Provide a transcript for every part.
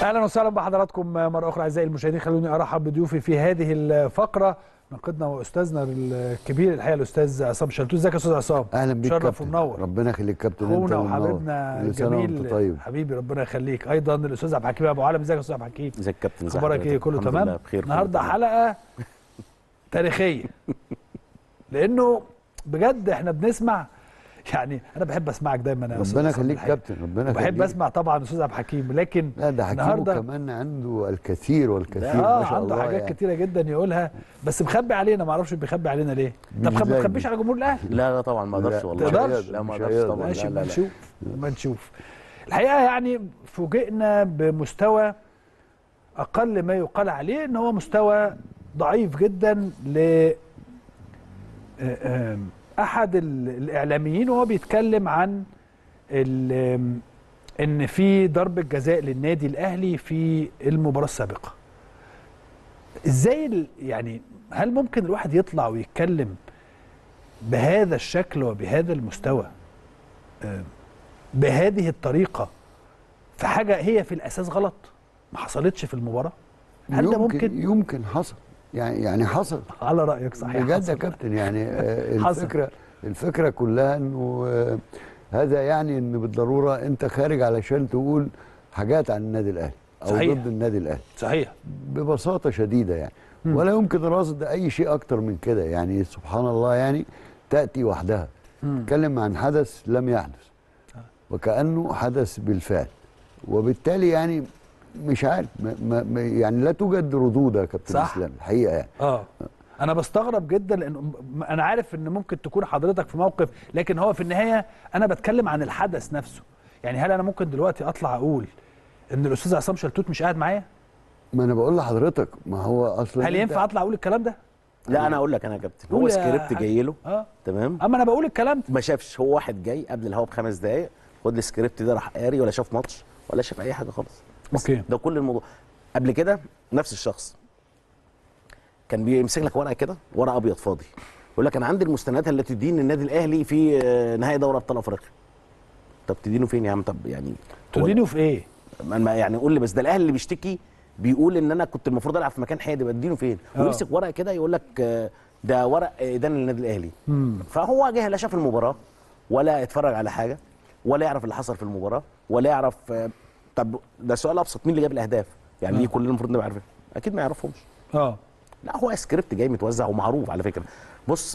اهلا وسهلا بحضراتكم مره اخرى اعزائي المشاهدين خلوني ارحب بضيوفي في هذه الفقره ناقدنا واستاذنا الكبير الحقيقه الاستاذ عصام شلتوت ازيك يا استاذ عصام اهلا بيك شرف كابتن ومنور ربنا يخليك كابتن انت اخونا منور. وحبيبنا كل سنة وأنت الجميل طيب حبيبي ربنا يخليك ايضا الاستاذ عبد الحكيم ابو علم ازيك يا استاذ عبد الحكيم ازيك يا كابتن ازي اخبارك ايه حضرتك؟ كله الحمد تمام لله بخير كله النهارده تمام. حلقه تاريخيه لانه بجد احنا بنسمع يعني انا بحب اسمعك دايما يا أستاذ ربنا عصام يخليك الحقيقة. كابتن ربنا يخليك بحب اسمع طبعا استاذ عبد الحكيم لكن لا ده حكيمه النهاردة- كمان عنده الكثير والكثير اه ما شاء عنده الله حاجات يعني. كتيره جدا يقولها بس مخبي علينا ما اعرفش بيخبي علينا ليه طب خب- ما إزاي؟ تخبيش على جمهور الاهلي لا لا طبعا ما اقدرش لا، والله تقدرش؟ لا ما مش اقدرش هيقدر. طبعا ماشي لا ما لا لا نشوف ما نشوف الحقيقه يعني فوجئنا بمستوى اقل ما يقال عليه ان هو مستوى ضعيف جدا ل آه، آم، احد ال- الاعلاميين وهو بيتكلم عن ال- آم، ان في ضربه جزاء للنادي الاهلي في المباراه السابقه ازاي ال- يعني هل ممكن الواحد يطلع ويتكلم بهذا الشكل وبهذا المستوى آه، بهذه الطريقه في حاجه هي في الاساس غلط ما حصلتش في المباراه هل ده ممكن يمكن حصل يعني يعني حصل على رايك صحيح بجد يا حصل. كابتن يعني آه، حصل. الفكره الفكره كلها انه آه، هذا يعني ان بالضروره انت خارج علشان تقول حاجات عن النادي الاهلي او صحيح. ضد النادي الاهلي صحيح ببساطه شديده يعني مم. ولا يمكن رصد اي شيء اكتر من كده يعني سبحان الله يعني تاتي وحدها مم. تتكلم عن حدث لم يحدث وكانه حدث بالفعل وبالتالي يعني مش عارف ما ما ما- يعني لا توجد ردود يا كابتن صح. اسلام الحقيقه يعني اه انا بستغرب جدا لان م- انا عارف ان ممكن تكون حضرتك في موقف لكن هو في النهايه انا بتكلم عن الحدث نفسه يعني هل انا ممكن دلوقتي اطلع اقول ان الاستاذ عصام شلتوت مش قاعد معايا ما انا بقول لحضرتك ما هو اصلا هل أنت- ينفع اطلع اقول الكلام ده لا انا اقول لك انا يا كابتن قول هو يا سكريبت حاج. جاي له اه تمام اما انا بقول الكلام ده ما شافش هو واحد جاي قبل الهوا بخمس دقائق خد السكريبت ده راح قاري ولا شاف ماتش ولا شاف اي حاجه خالص بس أوكي. ده كل الموضوع قبل كده نفس الشخص كان بيمسك لك ورقه كده ورقه ابيض فاضي يقول لك انا عندي المستندات التي تدين النادي الاهلي في آه، نهائي دوري ابطال افريقيا طب تدينه فين يا عم طب يعني هو- تدينه في ايه ما- ما يعني قول لي بس ده الاهلي اللي بيشتكي بيقول ان انا كنت المفروض العب في مكان حادي بدينه فين آه. ويمسك ورقه كده يقول لك آه، ده ورق ادانه للنادي الاهلي مم. فهو جه لا شاف المباراه ولا اتفرج على حاجه ولا يعرف اللي حصل في المباراه ولا يعرف آه، طب ده سؤال ابسط مين اللي جاب الاهداف يعني آه. دي كلنا المفروض نبقى عارفين اكيد ما يعرفهمش اه لا هو سكريبت جاي متوزع ومعروف على فكره بص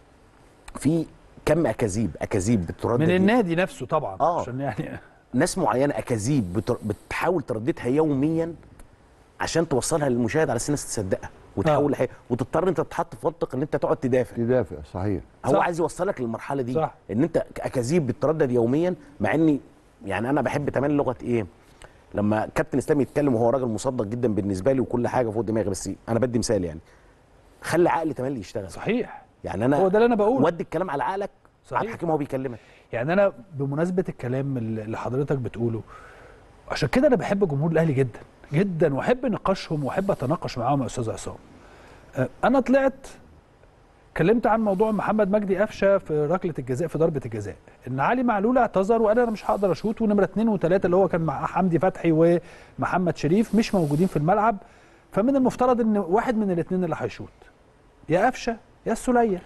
في كم اكاذيب اكاذيب بتردد من النادي نفسه طبعا آه. عشان يعني ناس معينه اكاذيب بتر... بتحاول ترددها يوميا عشان توصلها للمشاهد على اساس الناس تصدقها وتحول لحقيقة وتضطر انت تتحط في منطق ان انت تقعد تدافع تدافع صحيح هو صح. عايز يوصلك للمرحله دي صح. ان انت اكاذيب بتردد يوميا مع اني يعني انا بحب تمام لغه ايه لما كابتن اسلام يتكلم وهو راجل مصدق جدا بالنسبه لي وكل حاجه فوق دماغي بس انا بدي مثال يعني خلي عقلي تملي يشتغل صحيح يعني انا هو ده اللي انا بقوله ودي الكلام على عقلك صحيح. عبد الحكيم وهو بيكلمك يعني انا بمناسبه الكلام اللي اللي حضرتك بتقوله عشان كده انا بحب جمهور الاهلي جدا جدا واحب نقاشهم واحب اتناقش معاهم يا استاذ عصام آه، انا طلعت اتكلمت عن موضوع محمد مجدي قفشه في ركله الجزاء في ضربه الجزاء ان علي معلول اعتذر وقال انا مش هقدر اشوط ونمره اثنين وثلاثه اللي هو كان مع حمدي فتحي ومحمد شريف مش موجودين في الملعب فمن المفترض ان واحد من الاثنين اللي هيشوط يا قفشه يا السوليه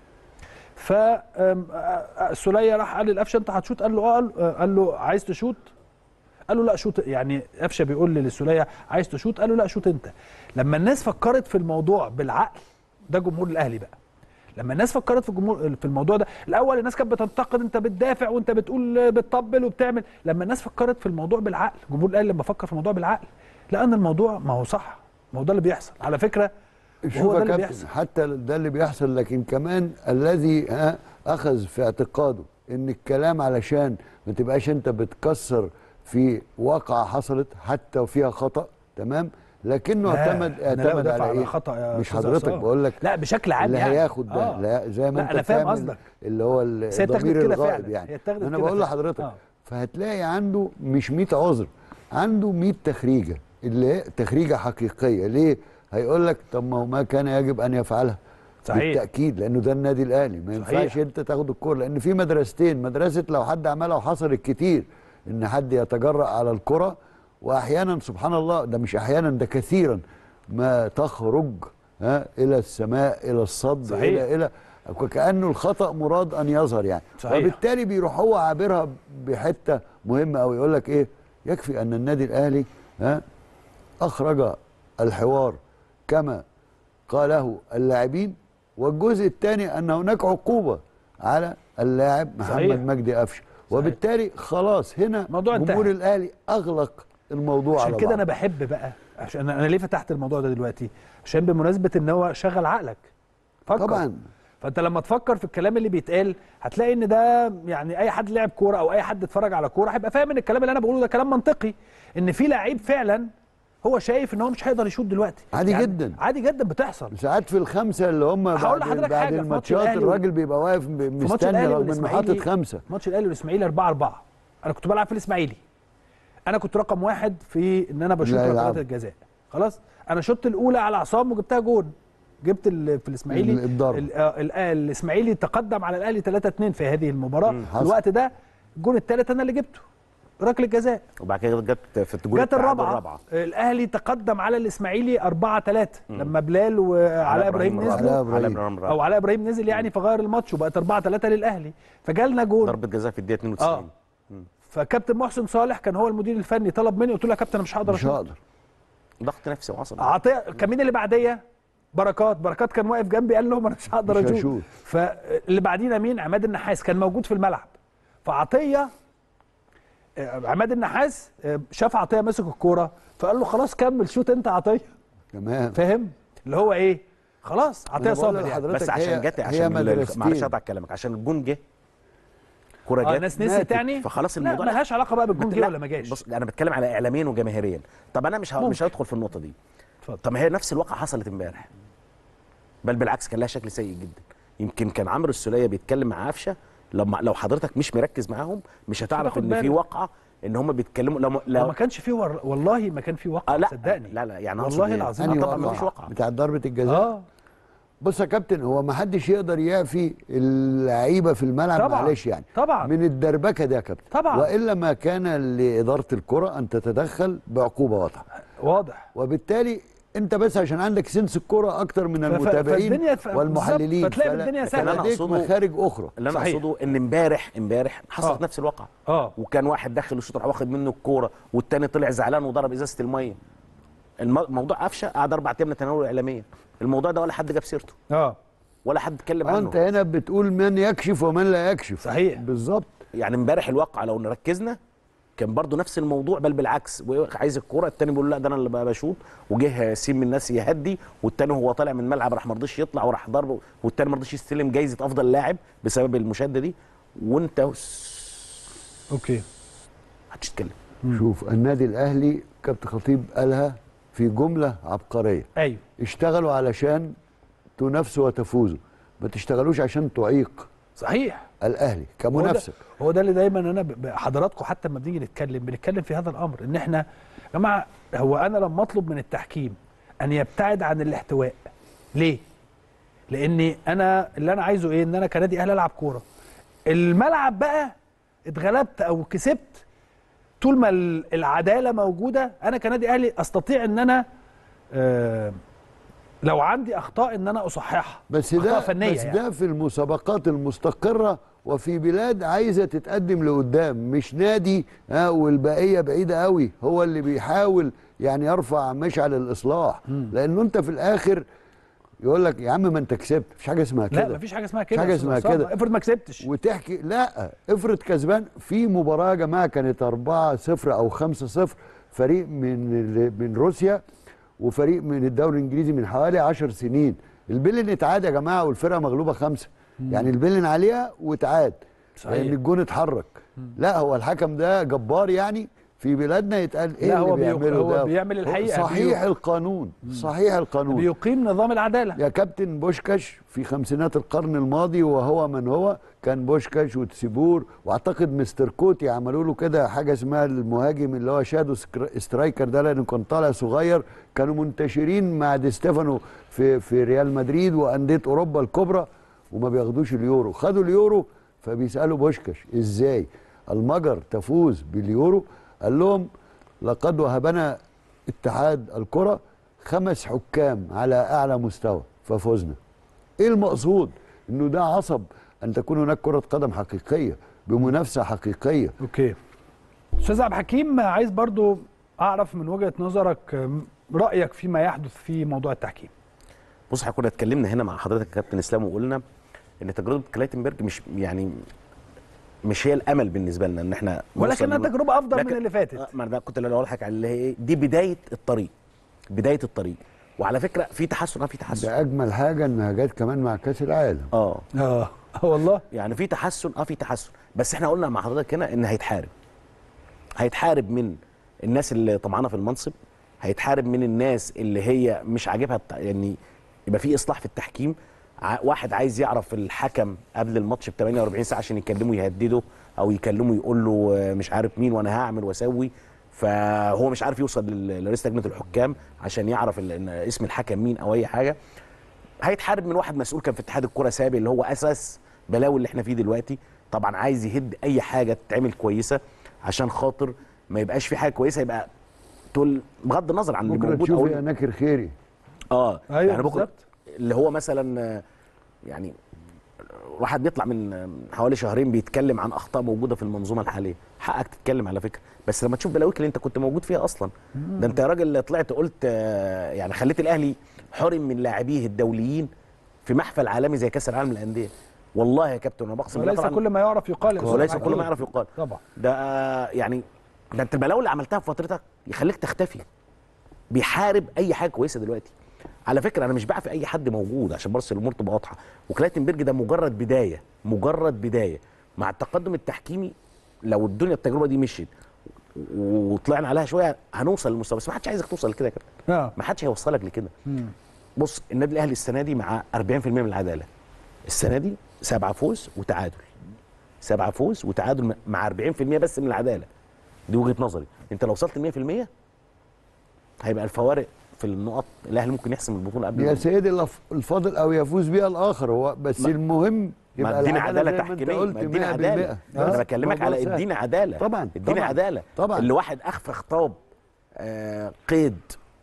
ف آم، آه، آه، سوليه راح قال للقفشه انت هتشوط قال له اه قال- آه، قال له عايز تشوط قال له لا شوط يعني قفشه بيقول للسوليه عايز تشوط قال له لا شوط انت لما الناس فكرت في الموضوع بالعقل ده جمهور الاهلي بقى لما الناس فكرت في الجمهور في الموضوع ده الاول الناس كانت بتنتقد انت بتدافع وانت بتقول بتطبل وبتعمل لما الناس فكرت في الموضوع بالعقل جمهور الاهلي لما فكر في الموضوع بالعقل لقى ان الموضوع ما هو صح ما هو ده اللي بيحصل على فكره شوف وهو ده يا اللي كابتن بيحصل حتى ده اللي بيحصل لكن كمان الذي ها اخذ في اعتقاده ان الكلام علشان ما تبقاش انت بتكسر في واقعه حصلت حتى وفيها خطا تمام لكنه لا، اعتمد أنا لا اعتمد بدافع على على ايه خطأ يا مش أستاذ حضرتك عصام. بقول لك لا بشكل عام اللي يعني هياخد ده آه. لا زي ما لا، انت أنا فاهم بتعمل قصدك. اللي هو بس هي اتاخدت الضمير كده الغائب فعلا. يعني هي اتاخدت انا كده بقول فعلا. لحضرتك آه. فهتلاقي عنده مش 100 عذر عنده 100 تخريجه اللي هي تخريجه حقيقيه ليه هيقول لك طب ما هو ما كان يجب ان يفعلها صحيح. بالتاكيد لانه ده النادي الاهلي ما صحيح. ينفعش انت تاخد الكوره لان في مدرستين مدرسه لو حد عملها وحصلت كتير ان حد يتجرأ على الكره واحيانا سبحان الله ده مش احيانا ده كثيرا ما تخرج ها الى السماء الى الصد صحيح. الى الى وكانه الخطا مراد ان يظهر يعني صحيح. وبالتالي بيروح هو عابرها بحته مهمه قوي يقول لك ايه يكفي ان النادي الاهلي ها اخرج الحوار كما قاله اللاعبين والجزء الثاني ان هناك عقوبه على اللاعب صحيح. محمد مجدي قفشه وبالتالي خلاص هنا الموضوع انتهى. جمهور الاهلي اغلق الموضوع عشان على كده بعض. انا بحب بقى عشان انا ليه فتحت الموضوع ده دلوقتي عشان بمناسبه ان هو شغل عقلك فكر طبعا فانت لما تفكر في الكلام اللي بيتقال هتلاقي ان ده يعني اي حد لعب كوره او اي حد اتفرج على كوره هيبقى فاهم ان الكلام اللي انا بقوله ده كلام منطقي ان في لعيب فعلا هو شايف ان هو مش هيقدر يشوط دلوقتي عادي جدا. عادي جدا بتحصل ساعات في الخمسه اللي هم هقول بعد, لحضرتك بعد حاجة، في ماتش الماتشات الأهلي الراجل بيبقى واقف في ماتش مستني الاهلي رغم انه حاطط والاسماعيلي خمسه ماتش الاهلي والاسماعيلي 4 4 انا كنت بلعب في الاسماعيلي انا كنت رقم واحد في ان انا بشوط لا ركلات يلعب. الجزاء خلاص انا شوت الاولى على عصام وجبتها جون جبت ال- في الاسماعيلي ال- الضرب. ال- آه، ال- آه، الاسماعيلي تقدم على الاهلي 3 2 في هذه المباراه في حصل. الوقت ده الجون الثالث انا اللي جبته ركله جزاء وبعد كده جت في الجول جت الرابعه الاهلي تقدم على الاسماعيلي 4 3 لما بلال وعلاء ابراهيم علاء نزلوا إبراهيم. علاء ابراهيم او علاء ابراهيم نزل يعني فغير الماتش وبقت 4 3 للاهلي فجالنا جون ضربه جزاء في الدقيقه 92 فكابتن محسن صالح كان هو المدير الفني طلب مني قلت له يا كابتن انا مش هقدر مش أشوط. هقدر ضغط نفسي وعصبي عطيه كان مين اللي بعديه بركات بركات كان واقف جنبي قال لهم انا مش هقدر مش اشوط هشوط. فاللي بعدينا مين عماد النحاس كان موجود في الملعب فعطيه آه، عماد النحاس آه، شاف عطيه ماسك الكوره فقال له خلاص كمل شوت انت عطيه تمام فاهم اللي هو ايه خلاص عطيه أنا بقول صابر يعني لحضرتك بس عشان هي- جت هي عشان ال- مدرستين. معلش اقطع كلامك عشان الجون جه كوره اه جت ناس نسيت ماتت. يعني فخلاص لا الموضوع ملهاش علاقه بقى بالجون جه لا، ولا ما جاش بص انا بتكلم على اعلاميا وجماهيريا طب انا مش ه... ممكن. مش هدخل في النقطه دي اتفضل. طب ما هي نفس الواقعه حصلت امبارح بل بالعكس كان لها شكل سيء جدا يمكن كان عمرو السوليه بيتكلم مع قفشه لما لو حضرتك مش مركز معاهم مش هتعرف هتاخد ان في بالك. واقعه ان هم بيتكلموا لو, لو لو ما كانش فيه ور... والله ما كان فيه آه وقع لا صدقني لا لا يعني أقصد والله إيه؟ العظيم آه أنهي طبعا واقعة؟ مفيش واقعه بتاع ضربه الجزاء اه بص يا كابتن هو ما حدش يقدر يعفي اللعيبه في الملعب طبعاً. معلش يعني طبعا من الدربكه ده يا كابتن طبعاً. والا ما كان لاداره الكره ان تتدخل بعقوبه واضحه واضح وبالتالي انت بس عشان عندك سنس الكره اكتر من ف- المتابعين فالدنيا ف- والمحللين بالظبط. فتلاقي فلا- الدنيا فكان سهلة. لديك أنا أقصده- مخارج اخرى اللي انا صحيح. اقصده ان امبارح امبارح حصلت آه. نفس الواقعه اه وكان واحد داخل الشوط راح واخد منه الكوره والتاني طلع زعلان وضرب ازازه الميه الم- موضوع قفشه قعد اربع ايام نتناوله اعلاميا الموضوع ده ولا حد جاب سيرته اه ولا حد اتكلم آه، عنه انت هنا بتقول من يكشف ومن لا يكشف صحيح. بالظبط يعني امبارح الواقعه لو ركزنا كان برضو نفس الموضوع بل بالعكس عايز الكوره التاني بيقول لا ده انا اللي بقى بشوط وجه سين من الناس يهدي والتاني هو طالع من الملعب راح ما رضيش يطلع وراح ضربه والتاني ما رضيش يستلم جايزه افضل لاعب بسبب المشاده دي وانت اوكي هتتكلم شوف النادي الاهلي كابتن خطيب قالها في جمله عبقريه ايوه اشتغلوا علشان تنافسوا وتفوزوا ما تشتغلوش عشان تعيق صحيح الاهلي هو ده- كمنافسه هو ده اللي دايما انا ب- ب- حضراتكم حتى لما بنيجي نتكلم بنتكلم في هذا الامر ان احنا يا جماعه هو انا لما اطلب من التحكيم ان يبتعد عن الاحتواء ليه؟ لاني انا اللي انا عايزه ايه؟ ان انا كنادي اهلي العب كوره. الملعب بقى اتغلبت او كسبت طول ما ال- العداله موجوده انا كنادي اهلي استطيع ان انا آه لو عندي اخطاء ان انا اصححها بس أخطاء ده فنيه بس يعني. ده في المسابقات المستقره وفي بلاد عايزه تتقدم لقدام مش نادي ها والبقيه بعيده قوي هو اللي بيحاول يعني يرفع مشعل الاصلاح لانه انت في الاخر يقول لك يا عم ما انت كسبت مفيش حاجه اسمها كده لا مفيش حاجه اسمها كده حاجة يا أستاذ اسمها عصام. كده. افرض ما كسبتش وتحكي لا افرض كسبان في مباراه يا جماعه كانت 4 0 او 5 0 فريق من ال- من روسيا وفريق من الدوري الانجليزي من حوالي 10 سنين البيلن اتعاد يا جماعه والفرقه مغلوبه خمسه يعني البيلن عليها واتعاد صحيح. لان الجون اتحرك لا هو الحكم ده جبار يعني في بلادنا يتقال ايه لا، اللي هو بي- بيعمله هو ده بيعمل الحقيقة. صحيح بيو- القانون صحيح القانون بيقيم نظام العداله يا كابتن بوشكاش في خمسينات القرن الماضي وهو من هو كان بوشكاش وتسيبور واعتقد مستر كوتي عملوا له كده حاجه اسمها المهاجم اللي هو شادو سكر- سترايكر ده لانه كان طالع صغير كانوا منتشرين مع دي ستيفانو في في ريال مدريد وانديه اوروبا الكبرى وما بياخدوش اليورو خدوا اليورو فبيسالوا بوشكاش ازاي المجر تفوز باليورو قال لهم لقد وهبنا اتحاد الكره خمس حكام على اعلى مستوى ففزنا ايه المقصود انه ده عصب ان تكون هناك كره قدم حقيقيه بمنافسه حقيقيه اوكي استاذ عبد الحكيم عايز برضو اعرف من وجهه نظرك أم، رايك فيما يحدث في موضوع التحكيم بص احنا كنا اتكلمنا هنا مع حضرتك يا كابتن اسلام وقلنا ان تجربه كلايتنبرج مش يعني مش هي الامل بالنسبه لنا ان احنا نوصل ولكنها لل- تجربه افضل من لكن- اللي فاتت آه، ما انا ده كنت اللي اقول لك على اللي هي ايه دي بدايه الطريق بدايه الطريق وعلى فكره في تحسن اه في تحسن ده اجمل حاجه انها جت كمان مع كاس العالم اه اه آه والله يعني في تحسن اه في تحسن بس احنا قلنا مع حضرتك هنا ان هيتحارب هيتحارب من الناس اللي طمعانه في المنصب هيتحارب من الناس اللي هي مش عاجبها الت- يعني يبقى في اصلاح في التحكيم ع- واحد عايز يعرف الحكم قبل الماتش ب 48 ساعه عشان يكلمه يهدده او يكلمه يقول له آه، مش عارف مين وانا هعمل واسوي فهو مش عارف يوصل لل- لرئيس لجنه الحكام عشان يعرف ال- إن اسم الحكم مين او اي حاجه هيتحارب من واحد مسؤول كان في اتحاد الكره سابق اللي هو اساس بلاوي اللي احنا فيه دلوقتي طبعا عايز يهد اي حاجه تتعمل كويسه عشان خاطر ما يبقاش في حاجه كويسه يبقى تقول بغض النظر عن اللي بكره موجود تشوف او يا ناكر خيري اه أيوة يعني بكره بالظبط. اللي هو مثلا آه، يعني واحد بيطلع من آه، حوالي شهرين بيتكلم عن اخطاء موجوده في المنظومه الحاليه حقك تتكلم على فكره بس لما تشوف بلاويك اللي انت كنت موجود فيها اصلا ده انت يا راجل طلعت قلت آه، يعني خليت الاهلي حرم من لاعبيه الدوليين في محفل عالمي زي كاس العالم للانديه والله يا كابتن انا بقسم بالله وليس طبعا كل ما يعرف يقال يا أستاذ وليس عبد كل ما الحكيم. يعرف يقال طبعا ده آه، يعني ده انت البلاوي اللي عملتها في فترتك يخليك تختفي بيحارب اي حاجه كويسه دلوقتي على فكره انا مش بعفي اي حد موجود عشان بس الامور تبقى واضحه وكلايتنبرج ده مجرد بدايه مجرد بدايه مع التقدم التحكيمي لو الدنيا التجربه دي مشيت وطلعنا عليها شويه هنوصل للمستوى بس ما حدش عايزك توصل لكده يا كابتن اه ما حدش هيوصلك لكده مم. بص النادي الاهلي السنه دي مع 40% من العداله السنه دي سبعه فوز وتعادل سبعه فوز وتعادل مع 40% بس من العداله دي وجهه نظري انت لو وصلت ل 100% هيبقى الفوارق في النقط الاهلي ممكن يحسم البطوله قبل يا ما- سيدي الف- الفاضل او يفوز بيها الاخر هو بس ما- المهم ما يبقى اديني العدالة عداله زي ما انت تحكيميه قلت ما اديني 100%. عداله آه، انا بكلمك موضوع على سهل. اديني عداله طبعا اديني طبعا. عداله طبعا. اللي واحد اخفى خطاب آه قيد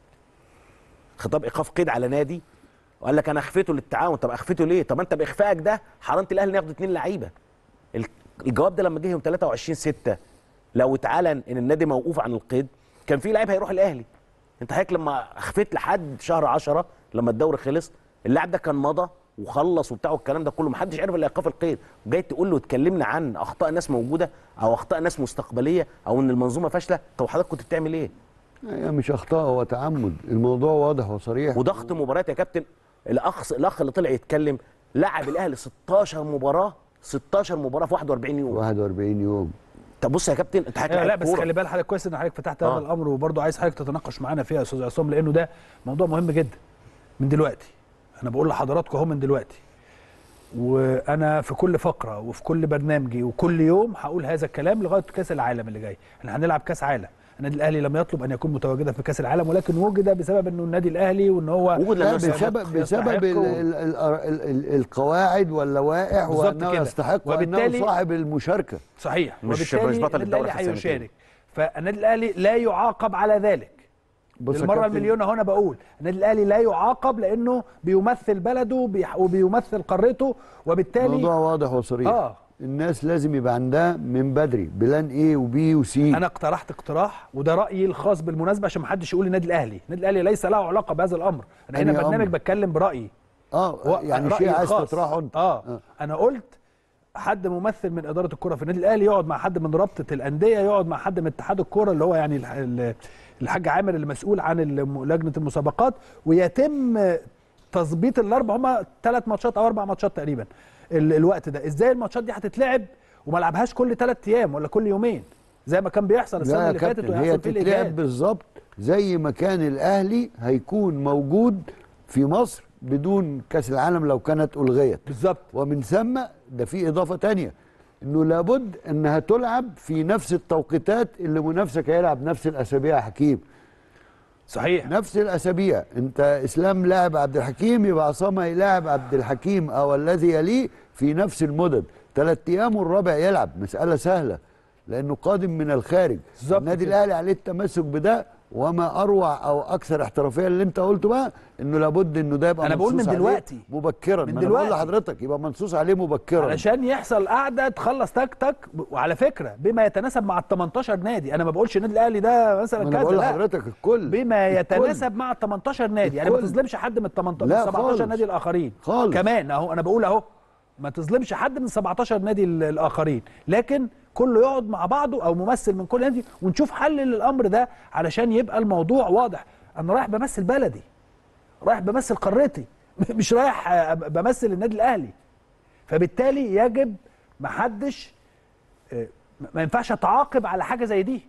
خطاب ايقاف قيد على نادي وقال لك انا اخفيته للتعاون طب اخفيته ليه طب انت باخفائك ده حرمت الاهلي انه ياخد اتنين لعيبه ال- الجواب ده لما جه يوم 23 6 لو اتعلن ان النادي موقوف عن القيد كان في لعيب هيروح الاهلي انت حضرتك لما اخفيت لحد شهر 10 لما الدوري خلص اللاعب ده كان مضى وخلص وبتاع والكلام ده كله محدش عرف الا ايقاف القيد وجاي تقول له اتكلمنا عن اخطاء ناس موجوده او اخطاء ناس مستقبليه او ان المنظومه فاشله طب حضرتك كنت بتعمل ايه هي مش اخطاء هو تعمد الموضوع واضح وصريح وضغط مباريات يا كابتن الاخ الاخ اللي طلع يتكلم لعب الاهلي 16 مباراه 16 مباراه في 41 يوم 41 يوم طب بص يا كابتن انت حضرتك آه لا لاعب بس كورة. خلي بال حضرتك كويس ان حضرتك فتحت هذا آه. الامر وبرضه عايز حضرتك تتناقش معانا فيها يا استاذ عصام لانه ده موضوع مهم جدا من دلوقتي انا بقول لحضراتكم اهو من دلوقتي وانا في كل فقره وفي كل برنامجي وكل يوم هقول هذا الكلام لغايه كاس العالم اللي جاي احنا هنلعب كاس عالم النادي الاهلي لم يطلب ان يكون متواجدا في كاس العالم ولكن وجد بسبب انه النادي الاهلي وان هو وجد لا لما بسبب يستحق بسبب ال و- ال ال ال ال القواعد واللوائح بالظبط وانه كده. يستحق وانه وبالتالي- صاحب المشاركه صحيح مش- وبالتالي مش بطل النادي الدوري الاهلي في السنتين. هيشارك فالنادي الاهلي لا يعاقب على ذلك بص يا المره كابتن، المليون هنا بقول النادي الاهلي لا يعاقب لانه بيمثل بلده وبيح- وبيمثل قارته وبالتالي موضوع واضح وصريح آه. الناس لازم يبقى عندها من بدري بلان ايه وبي وسي انا اقترحت اقتراح وده رايي الخاص بالمناسبه عشان ما حدش يقول النادي الاهلي النادي الاهلي ليس له علاقه بهذا الامر انا هنا أنهي برنامج أمر؟ بتكلم برايي اه هو يعني رأيي شيء عايز الخاص. تطرحه انت آه. اه انا قلت حد ممثل من اداره الكره في النادي الاهلي يقعد مع حد من رابطه الانديه يقعد مع حد من اتحاد الكره اللي هو يعني الح- ال- الحاج عامر اللي مسؤول عن الم- لجنه المسابقات ويتم تظبيط الاربع هما ثلاث ماتشات او اربع ماتشات تقريبا ال- الوقت ده ازاي الماتشات دي هتتلعب وما لعبهاش كل ثلاث ايام ولا كل يومين زي ما كان بيحصل لا السنه يا اللي فاتت كابتن هي ويحصل فيه تتلعب الاجهاد بالظبط زي ما كان الاهلي هيكون موجود في مصر بدون كاس العالم لو كانت الغيت بالظبط ومن ثم ده في اضافه تانية انه لابد انها تلعب في نفس التوقيتات اللي منافسك هيلعب نفس الاسابيع يا حكيم صحيح نفس الاسابيع انت اسلام لاعب عبد الحكيم يبقى عصام هيلاعب عبد الحكيم او الذي يليه في نفس المدد ثلاث ايام والرابع يلعب مساله سهله لانه قادم من الخارج بالظبط النادي كده. الاهلي عليه التمسك بده وما اروع او اكثر احترافيه اللي انت قلته بقى انه لابد انه ده يبقى أنا بقول من منصوص عليه دلوقتي. مبكرا من ما أنا بقول دلوقتي. لحضرتك يبقى منصوص عليه مبكرا علشان يحصل قعده تخلص تك تك وعلى فكره بما يتناسب مع ال 18 نادي انا ما بقولش النادي الاهلي ده مثلا ما كذا انا بقول لا لحضرتك الكل بما الكل. يتناسب مع ال 18 نادي يعني ما الكل. تظلمش حد من ال 18 لا من 17 خالص. نادي الاخرين خالص. كمان اهو انا بقول اهو ما تظلمش حد من 17 نادي ال- الاخرين لكن كله يقعد مع بعضه او ممثل من كل نادي ونشوف حل للامر ده علشان يبقى الموضوع واضح انا رايح بمثل بلدي رايح بمثل قارتي مش رايح آه، بمثل النادي الاهلي فبالتالي يجب محدش آه، ما ينفعش اتعاقب على حاجه زي دي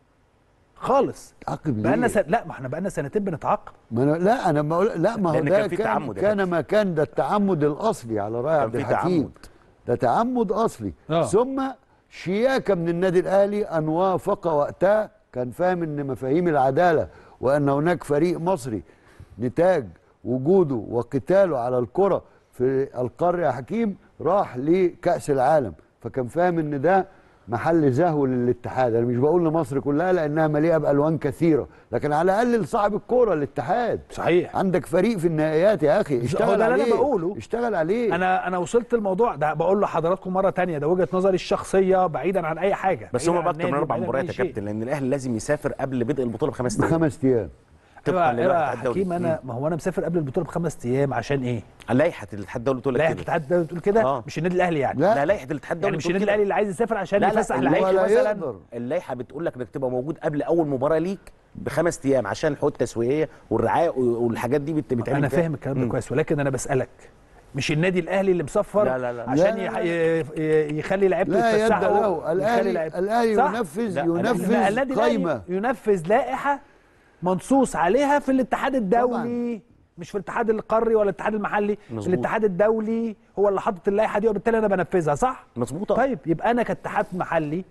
خالص عقب بقالنا ليه؟ سن... لا ما احنا بقالنا سنتين بنتعاقب ما أنا لا انا بقول لا ما هو لأن ده كان في كان تعمد يا كان كابتن. ما كان ده التعمد الاصلي على راي كان عبد في الحكيم تعمد. ده تعمد اصلي آه. ثم شياكه من النادي الاهلي ان وافق وقتها كان فاهم ان مفاهيم العداله وان هناك فريق مصري نتاج وجوده وقتاله على الكره في القاره يا حكيم راح لكاس العالم فكان فاهم ان ده محل زهو للاتحاد انا مش بقول لمصر كلها لانها مليئه بالوان كثيره لكن على الاقل لصاحب الكوره الاتحاد صحيح عندك فريق في النهائيات يا اخي هو اشتغل ده اللي عليه أنا بقوله. اشتغل عليه انا انا وصلت الموضوع ده بقول لحضراتكم مره تانية ده وجهه نظري الشخصيه بعيدا عن اي حاجه بس بعيداً هم عن باكتر من النادي اربع وبعيداً عن مباريات أي يا شيء. كابتن لان الاهلي لازم يسافر قبل بدء البطوله بخمس ايام بخمس ايام طبقا ايوه للائحه ايوه الاتحاد الدولي حكيم انا ما هو انا مسافر قبل البطوله بخمس ايام عشان ايه؟ لائحه الاتحاد الدولي بتقول لا لك كده الاتحاد الدولي بتقول كده آه. مش النادي الاهلي يعني لا. لا لائحه الاتحاد الدولي يعني مش بتقول النادي كده. الاهلي اللي عايز يسافر عشان لا لا يفسح اللي لعيبه ولا مثلا يقدر اللائحه بتقول لك انك تبقى موجود قبل اول مباراه ليك بخمس ايام عشان الحقوق التسويقيه والرعايه والحاجات دي بت- بتعمل انا فيها. فاهم الكلام ده مم. كويس ولكن انا بسالك مش النادي الاهلي اللي مسفر لا لا لا. عشان لا يح- لا ي- ي- يخلي لعيبته لا يد يتفسحوا له ويخلي الاهلي لعيبته- الاهلي صح؟ ينفذ لا، ينفذ لا، النادي قايمه الاهلي ينفذ لائحه منصوص عليها في الاتحاد الدولي مش في الاتحاد القاري ولا الاتحاد المحلي مظبوط. الاتحاد الدولي هو اللي حاطط اللائحه دي وبالتالي انا بنفذها صح مظبوطه طيب يبقى انا كاتحاد محلي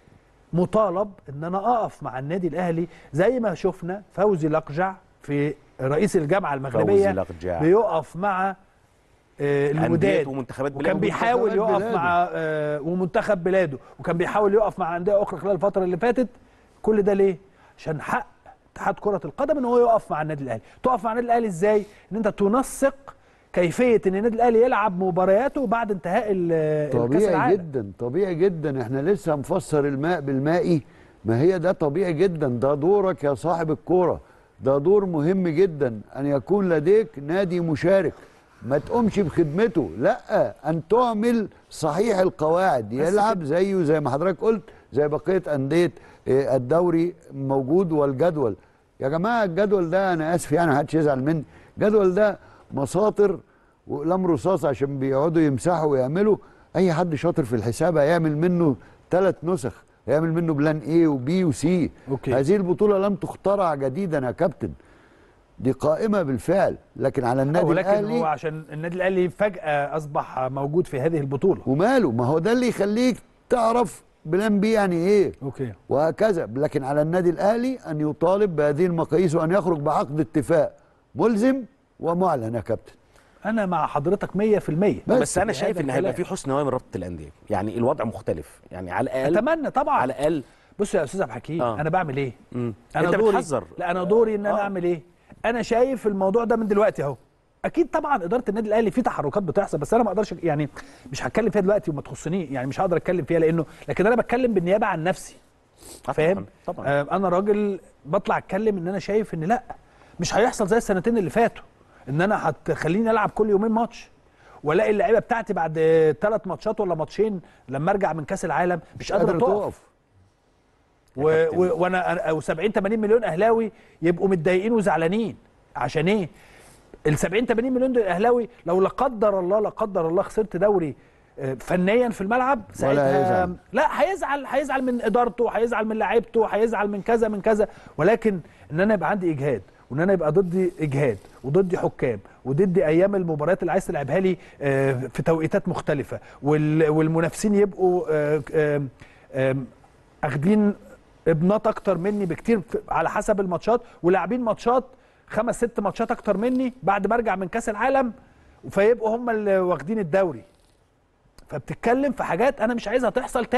مطالب ان انا اقف مع النادي الاهلي زي ما شفنا فوزي لقجع في رئيس الجامعه المغربيه لقجع. بيقف مع آه، أندية الوداد ومنتخبات بلاده وكان بيحاول ومنتخبات يقف بلاده. مع آه، ومنتخب بلاده وكان بيحاول يقف مع انديه اخرى خلال الفتره اللي فاتت كل ده ليه عشان حق اتحاد كره القدم ان هو يقف مع النادي الاهلي تقف مع النادي الاهلي ازاي ان انت تنسق كيفيه ان النادي الاهلي يلعب مبارياته بعد انتهاء ال- الكاس طبيعي العالم جدا طبيعي جدا احنا لسه مفسر الماء بالمائي ما هي ده طبيعي جدا ده دورك يا صاحب الكوره ده دور مهم جدا ان يكون لديك نادي مشارك ما تقومش بخدمته لا ان تعمل صحيح القواعد يلعب زيه زي ما حضرتك قلت زي بقيه انديه آه، الدوري موجود والجدول يا جماعه الجدول ده انا اسف يعني محدش يزعل مني الجدول ده مساطر واقلام رصاص عشان بيقعدوا يمسحوا ويعملوا اي حد شاطر في الحساب هيعمل منه ثلاث نسخ هيعمل منه بلان ايه وبي وسي أوكي. هذه البطوله لم تخترع جديدا يا كابتن دي قائمه بالفعل لكن على النادي ولكن الاهلي هو عشان النادي الاهلي فجاه اصبح موجود في هذه البطوله وماله ما هو ده اللي يخليك تعرف بلان بي يعني ايه اوكي وهكذا لكن على النادي الاهلي ان يطالب بهذه المقاييس وان يخرج بعقد اتفاق ملزم ومعلن يا كابتن انا مع حضرتك 100% بس بس انا في شايف هذا ان هيبقى الكلام. في حسن نوايا من رابطه الانديه يعني الوضع مختلف يعني على الاقل اتمنى طبعا على الاقل بص يا استاذ عبد الحكيم آه. انا بعمل ايه مم. انا انت دوري بتحذر لا انا دوري ان انا آه. اعمل ايه انا شايف الموضوع ده من دلوقتي اهو اكيد طبعا اداره النادي الاهلي في تحركات بتحصل بس انا ما اقدرش يعني مش هتكلم فيها دلوقتي وما تخصنيش يعني مش هقدر اتكلم فيها لانه لكن انا بتكلم بالنيابه عن نفسي آه فاهم طبعاً، طبعا آه انا راجل بطلع اتكلم ان انا شايف ان لا مش هيحصل زي السنتين اللي فاتوا ان انا هتخليني العب كل يومين ماتش والاقي اللعيبه بتاعتي بعد ثلاث ماتشات ولا ماتشين لما ارجع من كاس العالم مش قادره تقف و... و... وانا او 70 80 مليون اهلاوي يبقوا متضايقين وزعلانين عشان ايه؟ ال 70 80 مليون دول اهلاوي لو لا قدر الله لا قدر الله خسرت دوري آه، فنيا في الملعب ساعتها هيزعل. لا هيزعل هيزعل من ادارته هيزعل من لعيبته هيزعل من كذا من كذا ولكن ان انا يبقى عندي اجهاد وان انا يبقى ضدي اجهاد وضدي حكام وضدي ايام المباريات اللي عايز تلعبها لي آه، في توقيتات مختلفه وال- والمنافسين يبقوا آه، آه، آه، اخدين ابنات اكتر مني بكتير في- على حسب الماتشات ولاعبين ماتشات خمس ست ماتشات اكتر مني بعد ما ارجع من كاس العالم فيبقوا هم اللي واخدين الدوري فبتتكلم في حاجات انا مش عايزها تحصل تاني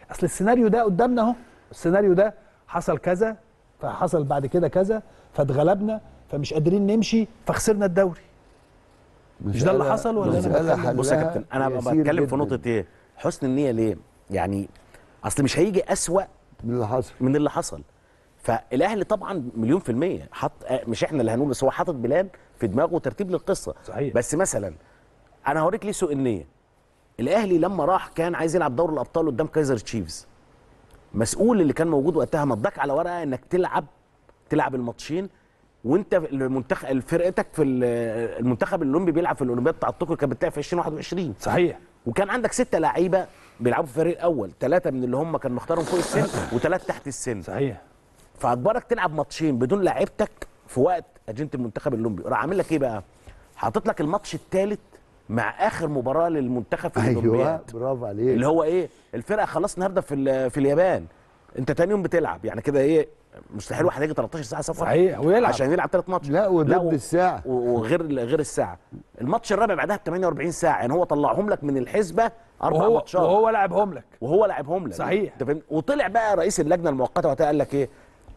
اصل السيناريو ده قدامنا اهو السيناريو ده حصل كذا فحصل بعد كده كذا فاتغلبنا فمش قادرين نمشي فخسرنا الدوري مش ده اللي مسألة- حصل ولا أنا مسألة بتكلم؟ بص يا حلها كابتن انا يسير بتكلم في جداً نقطه ايه حسن النيه ليه يعني اصل مش هيجي اسوأ من اللي حصل من اللي حصل فالاهلي طبعا مليون في الميه حط آه، مش احنا اللي هنقول بس هو حاطط بلان في دماغه ترتيب للقصه صحيح. بس مثلا انا هوريك ليه سوء النيه الاهلي لما راح كان عايز يلعب دوري الابطال قدام كايزر تشيفز مسؤول اللي كان موجود وقتها مضاك على ورقه انك تلعب تلعب الماتشين وانت المنتخب فرقتك في ال- المنتخب الاولمبي بيلعب في الاولمبياد بتاع طوكيو كانت بتلعب في 2021 صحيح وكان عندك ستة لعيبه بيلعبوا في الفريق الاول ثلاثه من اللي هم كان مختارهم فوق السن وثلاثه تحت السن صحيح فاجبرك تلعب ماتشين بدون لعيبتك في وقت اجنده المنتخب الاولمبي راح عامل لك ايه بقى حاطط لك الماتش الثالث مع اخر مباراه للمنتخب في ايوه الاولمبياد برافو عليك اللي هو ايه الفرقه خلاص النهارده في ال- في اليابان انت تاني يوم بتلعب يعني كده ايه مستحيل واحد يجي 13 ساعه سفر صحيح ويلعب عشان يلعب ثلاث ماتش لا وضد و- الساعة. و- وغير غير الساعه الماتش الرابع بعدها ب 48 ساعه يعني هو طلعهم لك من الحسبه اربع وهو ماتشات وهو لعبهم لك وهو لعبهم لك صحيح. انت فاهم وطلع بقى رئيس اللجنه المؤقته وقتها قال لك ايه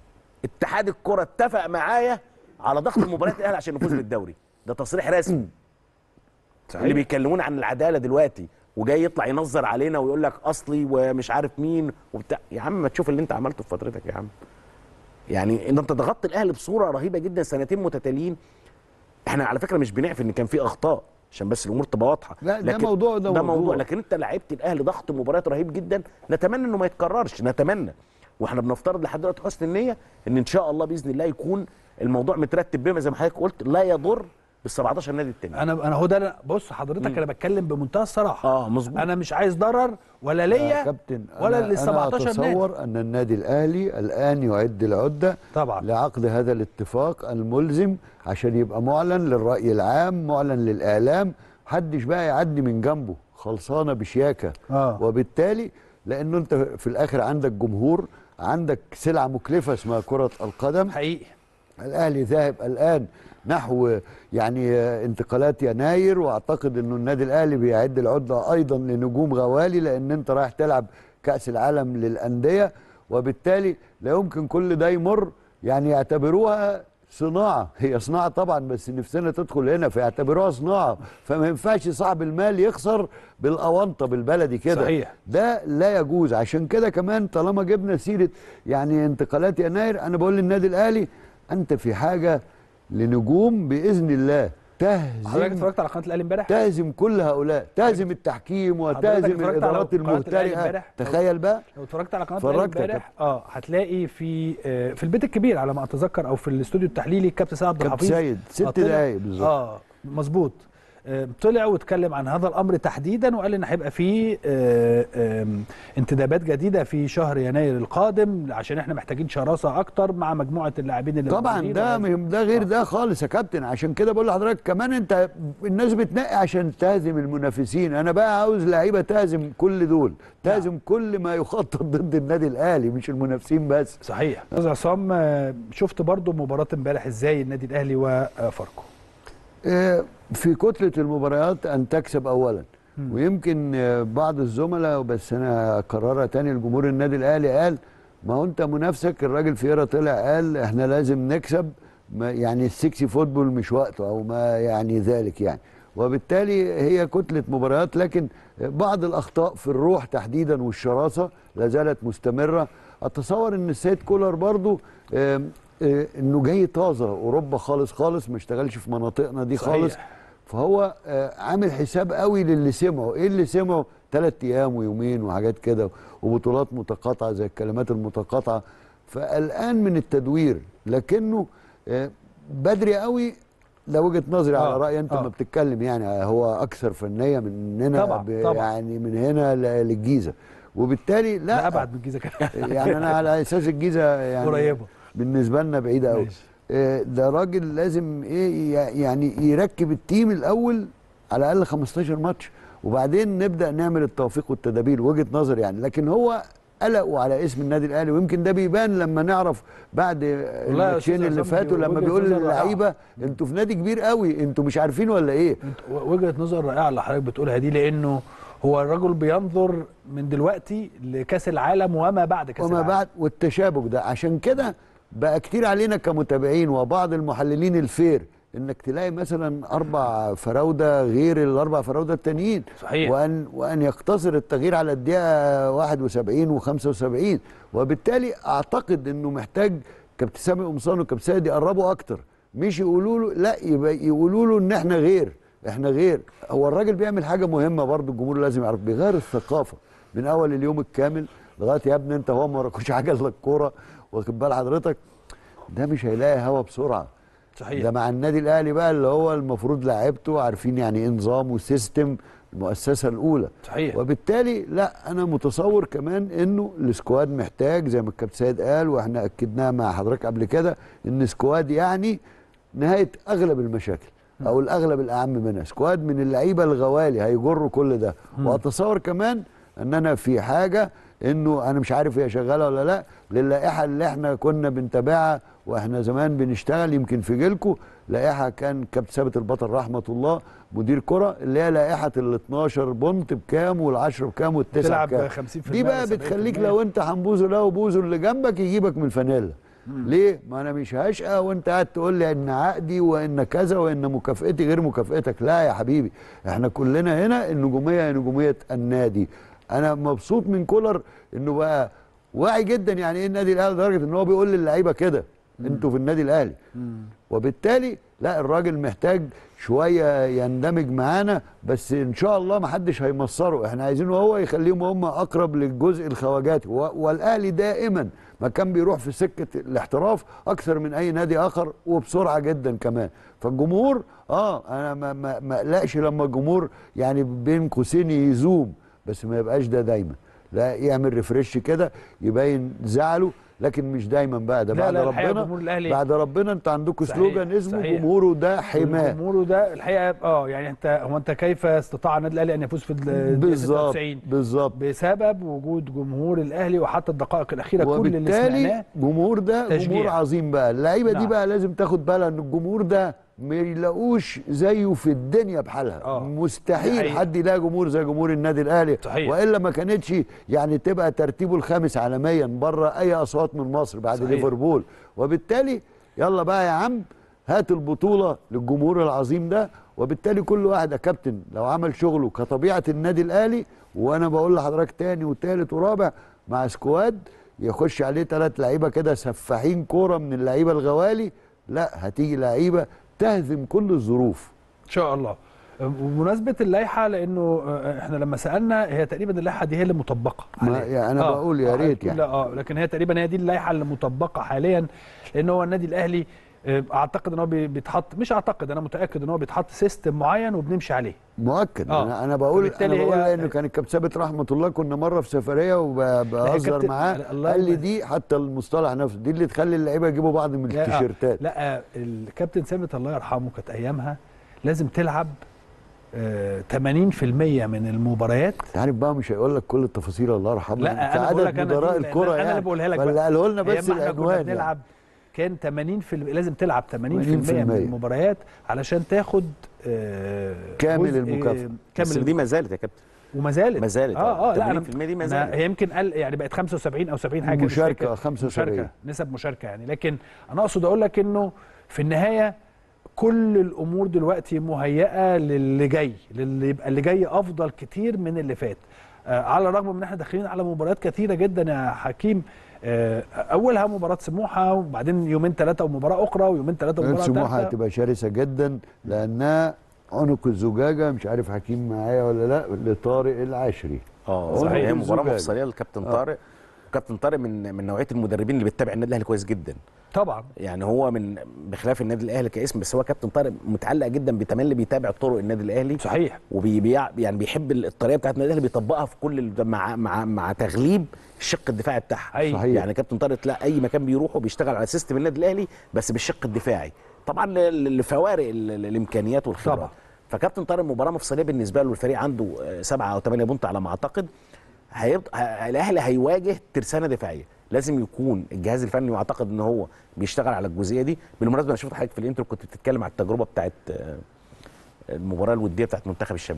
اتحاد الكره اتفق معايا على ضغط المباريات الاهلي عشان نفوز بالدوري ده تصريح رسمي اللي بيكلمونا عن العداله دلوقتي وجاي يطلع ينظر علينا ويقول لك اصلي ومش عارف مين وبتاع يا عم ما تشوف اللي انت عملته في فترتك يا عم يعني ان انت ضغطت الاهلي بصوره رهيبه جدا سنتين متتاليين احنا على فكره مش بنعرف ان كان في اخطاء عشان بس الامور تبقى واضحه لا، ده موضوع وده ده موضوع. موضوع لكن انت لعبت الاهلي ضغط مباريات رهيب جدا نتمنى انه ما يتكررش نتمنى واحنا بنفترض لحد دلوقتي حسن النيه ان ان شاء الله باذن الله يكون الموضوع مترتب بما زي ما حضرتك قلت لا يضر بال 17 نادي التاني انا انا هو ده أنا- بص حضرتك انا بتكلم بمنتهى الصراحه اه مظبوط انا مش عايز ضرر ولا يا ليا كابتن ولا أنا- لل 17 انا نادي اتصور ان النادي الاهلي الان يعد العده طبعا. لعقد هذا الاتفاق الملزم عشان يبقى معلن للراي العام معلن للاعلام محدش بقى يعدي من جنبه خلصانه بشياكه آه. وبالتالي لانه انت في الاخر عندك جمهور عندك سلعه مكلفه اسمها كره القدم حقيقي الاهلي ذاهب الان نحو يعني آه، انتقالات يناير واعتقد انه النادي الاهلي بيعد العده ايضا لنجوم غوالي لان انت رايح تلعب كاس العالم للانديه وبالتالي لا يمكن كل ده يمر يعني يعتبروها صناعه هي صناعه طبعا بس نفسنا تدخل هنا فيعتبروها صناعه فما ينفعش صاحب المال يخسر بالاونطه بالبلدي كده صحيح. ده لا يجوز عشان كده كمان طالما جبنا سيره يعني انتقالات يناير انا بقول للنادي الاهلي انت في حاجه لنجوم باذن الله حضرتك تهزم اتفرجت على قناه الاهلي امبارح تهزم كل هؤلاء تهزم التحكيم وتهزم اتفرجت على الادارات قناة الأهلي المهترئه امبارح؟ تخيل بقى لو اتفرجت على قناه الاهلي اتفرجت يا امبارح اه هتلاقي في آه في البيت الكبير على ما اتذكر او في الاستوديو التحليلي الكابتن سيد عبد كابتن الحفيظ سيد ست آه، طلع- دقايق بالظبط اه مظبوط آه، طلع واتكلم عن هذا الامر تحديدا وقال ان هيبقى في آه، آم، انتدابات جديده في شهر يناير القادم عشان احنا محتاجين شراسه اكتر مع مجموعه اللاعبين اللي طبعا موجودين ده وهذا- مهم ده غير ده خالص يا كابتن عشان كده بقول لحضرتك كمان انت الناس بتنقي عشان تهزم المنافسين انا بقى عاوز لعيبه تهزم كل دول تهزم كل ما يخطط ضد النادي الاهلي مش المنافسين بس صحيح استاذ عصام آه، شفت برضو مباراه امبارح ازاي النادي الاهلي وفاركو آه، في كتلة المباريات أن تكسب أولا ويمكن آه، بعض الزملاء بس أنا أكررها تاني لجمهور النادي الأهلي قال ما هو أنت منافسك الراجل فييرا طلع قال إحنا لازم نكسب ما يعني السكسي فوتبول مش وقته أو ما يعني ذلك يعني وبالتالي هي كتلة مباريات لكن بعض الأخطاء في الروح تحديدا والشراسة لا زالت مستمرة أتصور أن السيد كولر برضو آم، آه، انه جاي طازه اوروبا خالص خالص ما اشتغلش في مناطقنا دي صحيح. خالص فهو آه، عامل حساب قوي للي سمعه ايه اللي سمعه ثلاث ايام ويومين وحاجات كده وبطولات متقاطعه زي الكلمات المتقاطعه فالان من التدوير لكنه آه، بدري قوي ده وجهه نظري على آه، راي انت آه. ما بتتكلم يعني هو اكثر فنيه مننا طبعاً، ب- طبعاً. يعني من هنا ل- للجيزه وبالتالي لا, لا ابعد من الجيزه كمان يعني انا على اساس الجيزه يعني قريبة. بالنسبه لنا بعيده قوي ماشي. آه، ده راجل لازم ايه ي- يعني يركب التيم الاول على الاقل 15 ماتش وبعدين نبدا نعمل التوفيق والتدابير وجهه نظر يعني لكن هو قلقوا على اسم النادي الاهلي ويمكن ده بيبان لما نعرف بعد الماتشين أستاذ اللي عصام فاتوا دي لما وجهة بيقول نظر رائعة. للعيبه انتوا في نادي كبير قوي انتوا مش عارفين ولا ايه انت- وجهه نظر رائعه اللي حضرتك بتقولها دي لانه هو الرجل بينظر من دلوقتي لكاس العالم وما بعد كاس وما العالم بعد والتشابك ده عشان كده بقى كتير علينا كمتابعين وبعض المحللين الفير انك تلاقي مثلا اربع فراوده غير الاربع فراوده التانيين صحيح. وان وان يقتصر التغيير على الدقيقه 71 و75 وبالتالي اعتقد انه محتاج كابتن سامي قمصان وكابتن سيد يقربوا اكتر مش يقولوا له لا يبقى يقولوا له ان احنا غير احنا غير هو الراجل بيعمل حاجه مهمه برضو الجمهور لازم يعرف بيغير الثقافه من اول اليوم الكامل لغايه يا ابني انت هو ما وراكوش حاجه الا الكوره واخد بال حضرتك ده مش هيلاقي هوا بسرعه صحيح ده مع النادي الاهلي بقى اللي هو المفروض لاعيبته عارفين يعني ايه نظام وسيستم المؤسسه الاولى صحيح وبالتالي لا انا متصور كمان انه السكواد محتاج زي ما الكابتن سيد قال واحنا اكدناها مع حضرتك قبل كده ان سكواد يعني نهايه اغلب المشاكل او الاغلب الاعم منها سكواد من اللعيبه الغوالي هيجروا كل ده واتصور كمان ان انا في حاجه انه انا مش عارف هي شغاله ولا لا للائحه اللي احنا كنا بنتابعها واحنا زمان بنشتغل يمكن في جيلكو لائحه كان كابتن ثابت البطل رحمه الله مدير كره اللي هي لائحه ال 12 بونت بكام وال10 بكام والتسعه تلعب بكام 50% دي بقى 70% بتخليك لو انت حنبوزه له وبوزه اللي جنبك يجيبك من الفانيلا ليه؟ ما انا مش هشقى وانت قاعد تقول لي ان عقدي وان كذا وان مكافئتي غير مكافئتك، لا يا حبيبي احنا كلنا هنا النجوميه هي نجوميه النادي. انا مبسوط من كولر انه بقى واعي جدا يعني ايه النادي الاهلي لدرجه ان هو بيقول للعيبه كده انتوا في النادي الاهلي. وبالتالي لا الراجل محتاج شويه يندمج معانا بس ان شاء الله ما حدش هيمصره احنا عايزينه هو يخليهم هم اقرب للجزء الخواجاتي و- والاهلي دائما ما كان بيروح في سكه الاحتراف اكثر من اي نادي اخر وبسرعه جدا كمان فالجمهور اه انا ما ما ما اقلقش لما الجمهور يعني بين قوسين يزوم بس ما يبقاش ده دايما لا يعمل ريفرش كده يبين زعله لكن مش دايما بقى ده لا، بعد لا، الحقيقة ربنا جمهور الأهلي- بعد ربنا انت عندكم صحيح، سلوجان اسمه صحيح. جمهوره ده حماه جمهوره ده الحقيقه اه يعني انت هو انت كيف استطاع النادي الاهلي ان يفوز في الدقيقه بالظبط 96 بالظبط بسبب وجود جمهور الاهلي وحتى الدقائق الاخيره كل اللي وبالتالي سمعناه جمهور ده تشجيع. جمهور عظيم بقى اللعيبه دي نعم. بقى لازم تاخد بالها ان الجمهور ده ما يلاقوش زيه في الدنيا بحالها آه. دي مستحيل حقيقة. حد يلاقي جمهور زي جمهور النادي الاهلي صحيح. والا ما كانتش يعني تبقى ترتيبه الخامس عالميا بره اي اصوات من مصر بعد صحيح. ليفربول وبالتالي يلا بقى يا عم هات البطوله للجمهور العظيم ده وبالتالي كل واحد يا كابتن لو عمل شغله كطبيعه النادي الاهلي وانا بقول لحضرتك تاني وتالت ورابع مع سكواد يخش عليه ثلاث لعيبه كده سفاحين كوره من اللعيبه الغوالي لا هتيجي لعيبه تهزم كل الظروف ان شاء الله وبمناسبه اللائحه لانه آه، احنا لما سالنا هي تقريبا اللائحه دي هي اللي مطبقه ما- حاليا. يعني أنا بقول يا ريت يعني. لا اه لكن هي تقريبا هي دي اللائحه اللي مطبقه حاليا لان هو النادي الاهلي آه، اعتقد ان هو بي- بيتحط مش اعتقد انا متاكد ان هو بيتحط سيستم معين وبنمشي عليه مؤكد آه. انا انا بقول انا فبالتالي بقول هي- لانه كان الكابتن ثابت رحمه الله كنا مره في سفريه وبهزر كابتن- معاه الله قال لي يبارك. دي حتى المصطلح نفسه دي اللي تخلي اللعيبه يجيبوا بعض من لا، آه، التيشيرتات لا الكابتن ثابت الله يرحمه كانت ايامها لازم تلعب آه، 80% من المباريات انت عارف بقى مش هيقول لك كل التفاصيل الله يرحمه لا انا بقول لك انا مدراء دي- لأن الكره انا يعني اللي بقولها لك ولا بقى. قاله لنا بس أيام ما احنا كنا العنوان يعني. بنلعب كان 80% لازم تلعب 80% 80% من المباريات علشان تاخد آه، كامل جزء- المكافأة. آه، بس كامل دي ما زالت يا كابتن وما زالت ما زالت، اه اه لا 80% دي ما أنا- زالت. هي يمكن قل يعني بقت 75 او 70 حاجه مش مشاركة، فاكر. 75. مشاركه نسب مشاركه يعني لكن انا اقصد اقول لك انه في النهايه كل الامور دلوقتي مهيئه للي جاي للي يبقى اللي جاي افضل كتير من اللي فات آه على الرغم من ان احنا داخلين على مباريات كثيره جدا يا حكيم آه اولها مباراه سموحه وبعدين يومين ثلاثه ومباراه اخرى ويومين ثلاثه ومباراه سموحه ثالثه هتبقى شرسه جدا لانها عنق الزجاجه مش عارف حكيم معايا ولا لا لطارق العشري اه صحيح. صحيح هي مباراه الزجاج. مفصليه للكابتن آه. طارق كابتن طارق من من نوعيه المدربين اللي بتتابع النادي الاهلي كويس جدا طبعا يعني هو من بخلاف النادي الاهلي كاسم بس هو كابتن طارق متعلق جدا بتملي بيتابع طرق النادي الاهلي صحيح وبي بي- يعني بيحب الطريقه بتاعت النادي الاهلي بيطبقها في كل ال- مع مع مع تغليب الشق الدفاعي بتاعها أي. صحيح. يعني كابتن طارق لا اي مكان بيروحه بيشتغل على سيستم النادي الاهلي بس بالشق الدفاعي طبعا ل- ل- لفوارق ال- ال- الامكانيات والخبرات طبعا. فكابتن طارق مباراه مفصليه بالنسبه له الفريق عنده آه، سبعه او ثمانيه بونت على ما اعتقد هيبط... ه- الاهلي هيواجه ترسانه دفاعيه لازم يكون الجهاز الفني واعتقد ان هو بيشتغل على الجزئيه دي بالمناسبه انا شفت حضرتك في الانترو كنت بتتكلم على التجربه بتاعت آه، المباراه الوديه بتاعت منتخب الشباب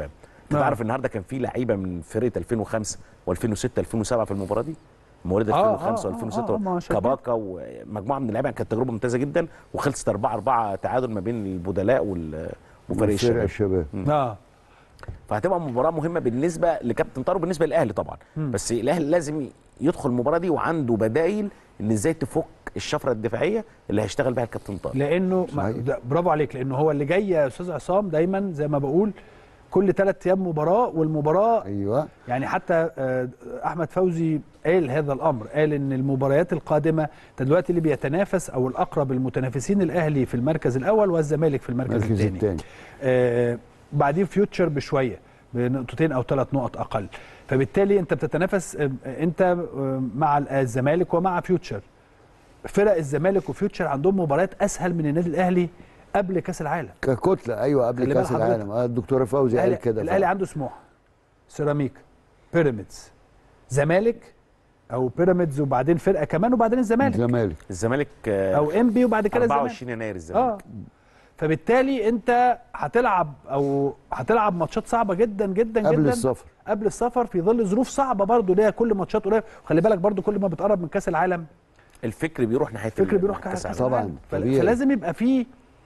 انت آه. تعرف النهارده كان في لعيبه من فرقه 2005 و2006 2007 في المباراه دي مواليد آه، 2005 آه، آه، و2006 آه، ما عشان كده. كباكا ومجموعه من اللعيبه يعني كانت تجربه ممتازه جدا وخلصت 4 4 تعادل ما بين البدلاء وال- وفريق فرق الشباب الشباب اه فهتبقى مباراه مهمه بالنسبه لكابتن طارق وبالنسبه للاهلي طبعا مم. بس الاهلي لازم يدخل المباراه دي وعنده بدايل ان ازاي تفك الشفره الدفاعيه اللي هيشتغل بها الكابتن طارق لانه ما صحيح. ده برافو عليك لانه هو اللي جاي يا استاذ عصام دايما زي ما بقول كل ثلاث ايام مباراه والمباراه ايوه يعني حتى آه، احمد فوزي قال هذا الامر قال ان المباريات القادمه انت دلوقتي اللي بيتنافس او الاقرب المتنافسين الاهلي في المركز الاول والزمالك في المركز المركز الثاني الثاني آه بعدين فيوتشر بشويه بنقطتين او ثلاث نقط اقل فبالتالي انت بتتنافس آه، انت آه، مع الزمالك ومع فيوتشر فرق الزمالك وفيوتشر عندهم مباريات اسهل من النادي الاهلي قبل كاس العالم ككتله ايوه قبل خلي كاس بال حضرتك. العالم آه، الدكتوره فوزي قال الاهلي كده الاهلي فعلا. عنده سموحه سيراميك بيراميدز زمالك او بيراميدز وبعدين فرقه كمان وبعدين الزمالك الزمالك الزمالك آه، او انبي وبعد كده الزمالك 24 يناير الزمالك اه فبالتالي انت هتلعب او هتلعب ماتشات صعبه جدا جدا قبل جدا السفر قبل السفر في ظل ظروف صعبه برضو ليها كل ماتشات قريب وخلي بالك برضو كل ما بتقرب من كاس العالم الفكر بيروح ناحيه الفكر ال- بيروح كاس كاس العالم. طبعاً، العالم فل- طبيعي. فلازم يبقى فيه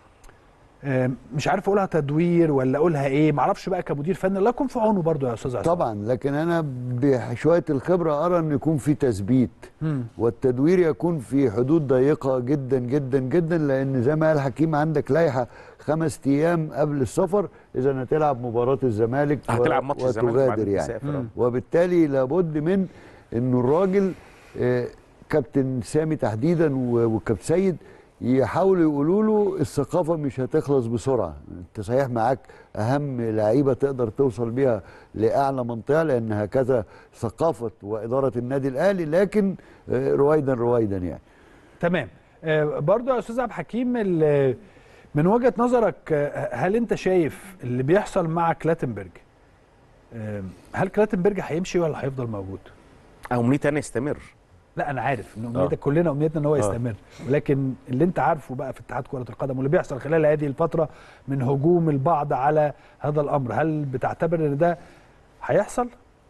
آم، مش عارف اقولها تدوير ولا اقولها ايه معرفش بقى كمدير فني الله يكون في عونه برضو يا استاذ عصام طبعا لكن انا بشويه الخبره ارى ان يكون في تثبيت مم. والتدوير يكون في حدود ضيقه جدا جدا جدا لان زي ما قال حكيم عندك لائحه خمس ايام قبل السفر اذا هتلعب مباراه الزمالك و- هتلعب ماتش الزمالك وتغادر وبعدين يعني تسافر آه. وبالتالي لابد من انه الراجل آه، كابتن سامي تحديدا و- وكابتن سيد يحاولوا يقولوا له الثقافه مش هتخلص بسرعه انت صحيح معاك اهم لعيبه تقدر توصل بيها لاعلى منطقه لان هكذا ثقافه واداره النادي الاهلي لكن آه، رويدا رويدا يعني تمام آه، برضو يا استاذ عبد الحكيم ال- من وجهه نظرك آه، هل انت شايف اللي بيحصل مع كلاتنبرج آه، هل كلاتنبرج هيمشي ولا هيفضل موجود؟ امنيتي انا يستمر لا انا عارف ان امنيتك كلنا امنيتنا ان هو آه. يستمر ولكن اللي انت عارفه بقى في اتحاد كره القدم واللي بيحصل خلال هذه الفتره من هجوم البعض على هذا الامر هل بتعتبر ان ده هيحصل؟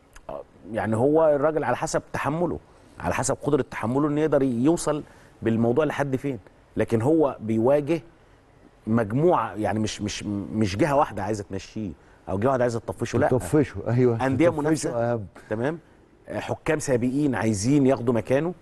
يعني هو الراجل على حسب تحمله على حسب قدره تحمله انه يقدر يوصل بالموضوع لحد فين لكن هو بيواجه مجموعه يعني مش مش مش جهه واحده عايزه تمشيه او جهه واحده عايزه تطفشه لا تطفشوا ايوه أندية تطفشوا منافسة. أهم. تمام آه، حكام سابقين عايزين ياخدوا مكانه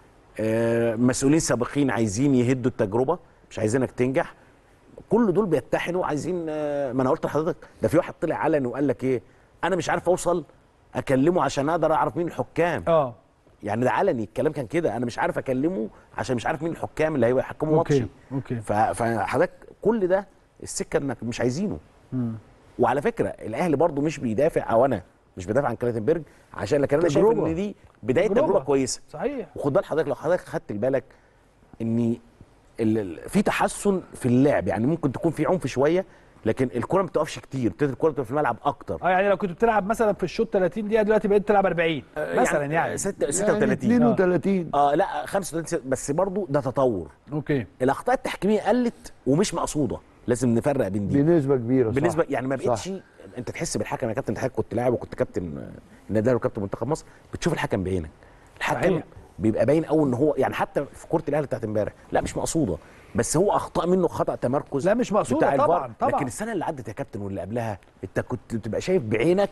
آه، مسؤولين سابقين عايزين يهدوا التجربه مش عايزينك تنجح كل دول بيتحنوا عايزين آه، ما انا قلت لحضرتك ده في واحد طلع علني وقال لك ايه انا مش عارف اوصل اكلمه عشان اقدر اعرف مين الحكام اه يعني ده علني الكلام كان كده انا مش عارف اكلمه عشان مش عارف مين الحكام اللي هيبقى يحكموا اوكي ماتشي اوكي ف- فحضرتك كل ده السكه انك مش عايزينه مم. وعلى فكره الاهلي برضو مش بيدافع او انا مش بدافع عن كلاتنبرج عشان لكن انا شايف تجربة. ان دي بدايه تجربة. تجربه كويسه صحيح وخد بال حضرتك لو حضرتك خدت بالك ان ال- ال- في تحسن في اللعب يعني ممكن تكون في عنف شويه لكن الكره ما بتقفش كتير ابتدت الكره تبقى في الملعب اكتر اه يعني لو كنت بتلعب مثلا في الشوط 30 دقيقه دلوقتي بقيت تلعب 40 مثلا يعني, ست- يعني 36 32 اه لا 35 بس برضو ده تطور اوكي الاخطاء التحكيميه قلت ومش مقصوده لازم نفرق بين دي بنسبه كبيره صح. بالنسبه يعني ما صح. بقتش انت تحس بالحكم يا كابتن حضرتك كنت لاعب وكنت كابتن النادي الاهلي وكابتن منتخب مصر بتشوف الحكم بعينك الحكم صحيح. بيبقى باين قوي ان هو يعني حتى في كره الاهلي بتاعت امبارح لا مش مقصوده بس هو اخطاء منه خطا تمركز لا مش مقصودة بتاع طبعاً، الفار. طبعاً. لكن السنه اللي عدت يا كابتن واللي قبلها انت كنت بتبقى شايف بعينك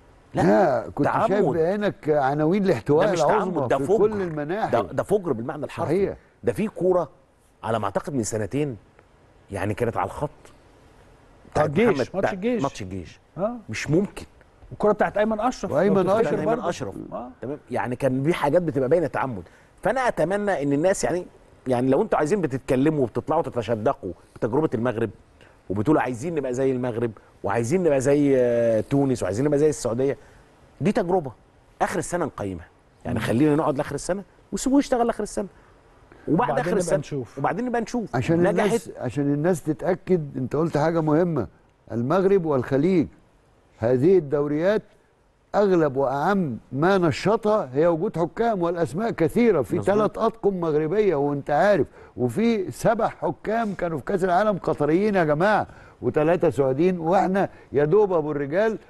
لا كنت تعمد. شايف بعينك عناوين الاحتواء ده مش العظمى تعمد ده في فجر كل المناحي ده, ده فجر بالمعنى الحرفي صحيح. ده في كوره على ما اعتقد من سنتين يعني كانت على الخط بتاعت الجيش، محمد- ماتش بتاع- الجيش. ماتش الجيش اه مش ممكن والكره بتاعت ايمن اشرف وأيمن لو تفتكر أشرف. كان ايمن برضه. اشرف اه تمام يعني كان في حاجات بتبقى باينه تعمد فانا اتمنى ان الناس يعني يعني لو انتوا عايزين بتتكلموا وبتطلعوا تتشدقوا بتجربه المغرب وبتقولوا عايزين نبقى زي المغرب وعايزين نبقى زي آه، تونس وعايزين نبقى زي السعوديه دي تجربه اخر السنه نقيمها يعني خلينا نقعد لاخر السنه وسيبوه يشتغل لاخر السنه وبعد وبعدين اخر نبقى السنه نشوف. وبعدين نبقى نشوف عشان نجحت الناس عشان الناس تتاكد انت قلت حاجه مهمه المغرب والخليج هذه الدوريات اغلب واعم ما نشطها هي وجود حكام والاسماء كثيره في مظبوط. ثلاث اطقم مغربيه وانت عارف وفي سبع حكام كانوا في كاس العالم قطريين يا جماعه وثلاثه سعوديين واحنا يا دوب ابو الرجال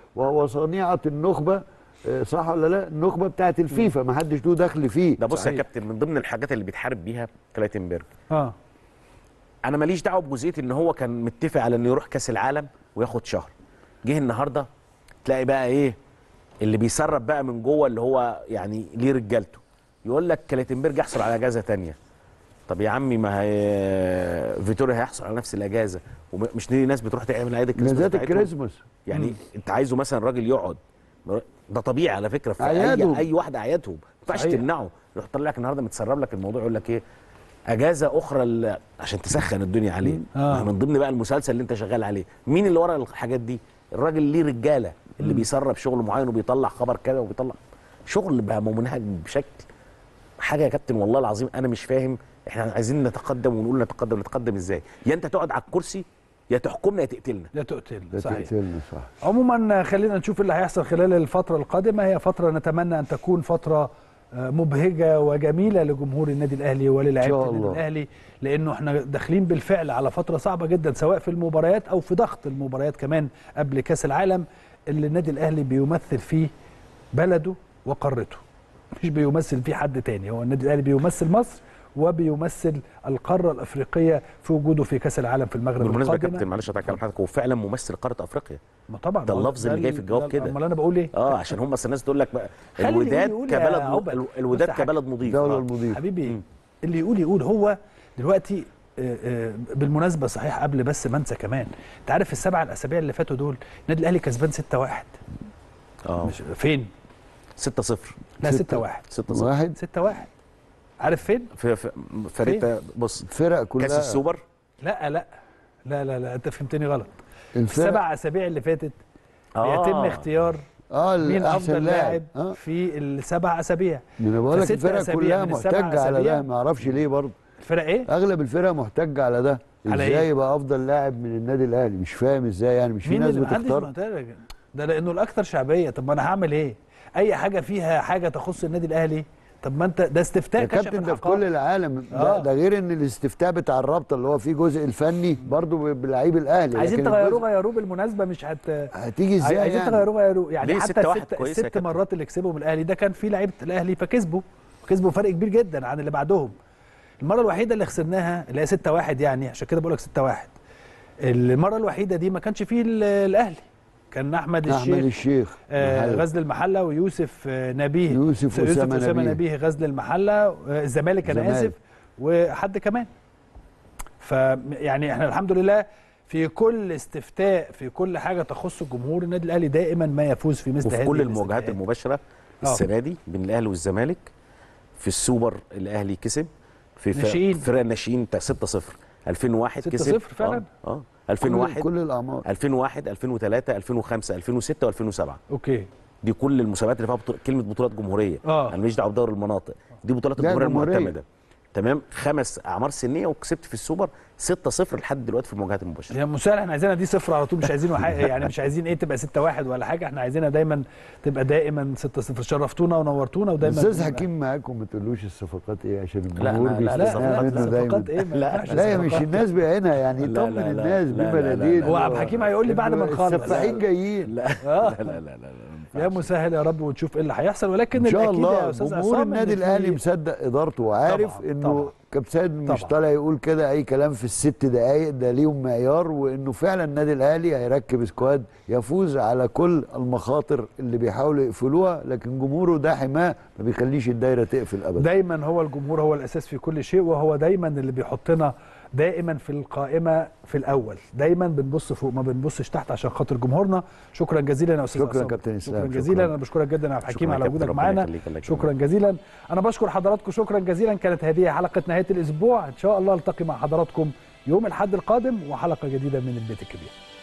وهو صنيعه النخبه آه، صح ولا لا النخبه بتاعت الفيفا ما حدش له دخل فيه ده بص يا صحيح. كابتن من ضمن الحاجات اللي بيتحارب بيها كلايتنبرج اه انا ماليش دعوه بجزئيه ان هو كان متفق على انه يروح كاس العالم وياخد شهر جه النهارده تلاقي بقى ايه اللي بيسرب بقى من جوه اللي هو يعني ليه رجالته يقول لك كلاتنبرج يحصل على اجازه تانية طب يا عمي ما هي فيتوريا هيحصل على نفس الاجازه ومش ليه ناس بتروح تعمل عيد الكريسماس جازات بتاعتهم؟ الكريسماس يعني انت عايزه مثلا راجل يقعد ده طبيعي على فكره في أعيادهم. اي اي واحد اعيادهم ما ينفعش صحيح. تمنعه يروح طلع لك النهارده متسرب لك الموضوع يقول لك ايه اجازه اخرى ل- عشان تسخن الدنيا عليه آه. آه. من ضمن بقى المسلسل اللي انت شغال عليه مين اللي ورا الحاجات دي الراجل ليه رجاله اللي بيسرب شغل معين وبيطلع خبر كذا وبيطلع شغل بقى منهج بشكل حاجه يا كابتن والله العظيم انا مش فاهم احنا عايزين نتقدم ونقول نتقدم نتقدم ازاي يا انت تقعد على الكرسي يا تحكمنا يا تقتلنا لا تقتل ده صحيح تقتلنا صح عموما خلينا نشوف اللي هيحصل خلال الفترة القادمة هي فترة نتمنى أن تكون فترة آه، مبهجة وجميلة لجمهور النادي الأهلي إن وللاعيبة شاء النادي الله. الأهلي لأنه احنا داخلين بالفعل على فترة صعبة جدا سواء في المباريات أو في ضغط المباريات كمان قبل كأس العالم اللي النادي الأهلي بيمثل فيه بلده وقارته مش بيمثل فيه حد تاني هو النادي الأهلي بيمثل مصر وبيمثل القارة الأفريقية في وجوده في كأس العالم في المغرب بالمناسبه يا القادمة. كابتن معلش هتكلم حضرتك هو فعلا ممثل قاره افريقيا ما طبعا ده هو اللفظ اللي جاي في الجواب ده- كده. امال انا بقول ايه اه عشان هم اصل الناس تقول لك بقى خلي اللي الوداد يقول يا كبلد عقبة. م... الوداد بص يا حاج. كبلد مضيف دولة آه. المضيف حبيبي مم. اللي يقول يقول هو دلوقتي آه، آه، بالمناسبه صحيح قبل بس ما انسى كمان انت عارف السبع الاسابيع اللي فاتوا دول النادي الاهلي كسبان 6 1 اه مش فين 6 0 لا ستة. 6 1 6 0 واحد 6 1 عارف فين في في فريق بص فرق كلها كاس السوبر لا لا لا لا لا انت فهمتني غلط الفرق السبع اسابيع اللي فاتت بيتم اختيار اه مين احسن افضل لاعب لاعب اه في السبع اسابيع ما انا بقول لك فست الفرق أسابيع كلها من السبع محتجه على أسابيع. ده ما اعرفش ليه برضه الفرق ايه اغلب الفرق محتجه على ده على ازاي إيه؟ يبقى افضل لاعب من النادي الاهلي مش فاهم ازاي يعني مش في مين ناس اللي محدش بتختار معترض ده لانه الاكثر شعبيه طب ما انا هعمل ايه اي حاجه فيها حاجه تخص النادي الاهلي طب ما انت ده استفتاء يا كشف كابتن ده في الحقائق. كل العالم آه. ده, ده غير ان الاستفتاء بتاع الرابطه اللي هو فيه جزء الفني برضه بلعيب الاهلي عايزين لكن تغيروه الجزء- غيروه بالمناسبه مش هت هتيجي ازاي عايزين يعني تغيروه غيروه يعني ليه حتى ستة واحد الست, كويسة يا الست كابتن؟ مرات اللي كسبهم الاهلي ده كان في لعيبه الاهلي فكسبوا كسبوا فرق كبير جدا عن اللي بعدهم المره الوحيده اللي خسرناها اللي هي 6 1 يعني عشان كده بقول لك 6 1 المره الوحيده دي ما كانش فيه ال- الاهلي كان احمد الشيخ احمد الشيخ آه، محل. غزل المحله ويوسف آه، نبيه يوسف يوسف أسامة اسامه نبيه. نبيه غزل المحله آه، الزمالك انا الزمالك. اسف وحد كمان ف يعني احنا الحمد لله في كل استفتاء في كل حاجه تخص الجمهور النادي الاهلي دائما ما يفوز في مثل وفي هذه كل المواجهات الاستفتاءات. المباشره آه. السنه دي بين الاهلي والزمالك في السوبر الاهلي كسب في ف- ناشئين. فرق الناشئين بتاع 6 0 2001 6-0 كسب فعلا؟ اه, آه. كل, 2001 كل الاعمار 2001 2003 2005 2006 و2007 اوكي دي كل المسابقات اللي فيها بطول... كلمه بطولات جمهوريه آه. انا ماليش دعوه بدوري المناطق دي بطولات لا، الجمهوريه جمهورية. المعتمده تمام خمس اعمار سنيه وكسبت في السوبر 6 0 لحد دلوقتي في المواجهات المباشره يا مسهل احنا عايزينها دي صفر على طول مش عايزين وح... يعني مش عايزين ايه تبقى 6 1 ولا حاجه احنا عايزينها دايما تبقى دائما 6 0 شرفتونا ونورتونا ودايما استاذ بنبقى- حكيم معاكم ما تقولوش الصفقات ايه عشان لا، الجمهور لا، لا، لا بيستنى لا منه دايما صفقات ايه ما لا، ينفعش لا يا مش صفقات. الناس بعينها يعني لا، يطمن لا، لا، الناس لا، لا، ببلدين لا، هو عبد الحكيم هيقول لي بعد ما نخلص. السفاحين جايين لا آه. لا لا لا, لا, لا يا مسهل يا رب ونشوف ايه اللي هيحصل ولكن ان شاء الأكيد يا الله استاذ جمهور عصام النادي إن في- الاهلي مصدق ادارته وعارف طبعاً، انه طبعاً. كابتن مش طبعاً. طالع يقول كده اي كلام في الست دقايق ده ليهم معيار وانه فعلا النادي الاهلي هيركب سكواد يفوز على كل المخاطر اللي بيحاولوا يقفلوها لكن جمهوره ده حماه ما بيخليش الدايره تقفل ابدا دايما هو الجمهور هو الاساس في كل شيء وهو دايما اللي بيحطنا دائما في القائمه في الاول دايما بنبص فوق ما بنبصش تحت عشان خاطر جمهورنا شكرا جزيلا يا استاذ شكراً عصام. كابتن إسلام، شكرا شكراً. جزيلا انا بشكرك جدا يا عبد الحكيم شكراً على كابتن، وجودك ربنا معانا يخليك، الله يكرمك. شكرا جزيلا انا بشكر حضراتكم شكرا جزيلا كانت هذه حلقه نهايه الاسبوع ان شاء الله التقي مع حضراتكم يوم الاحد القادم وحلقه جديده من البيت الكبير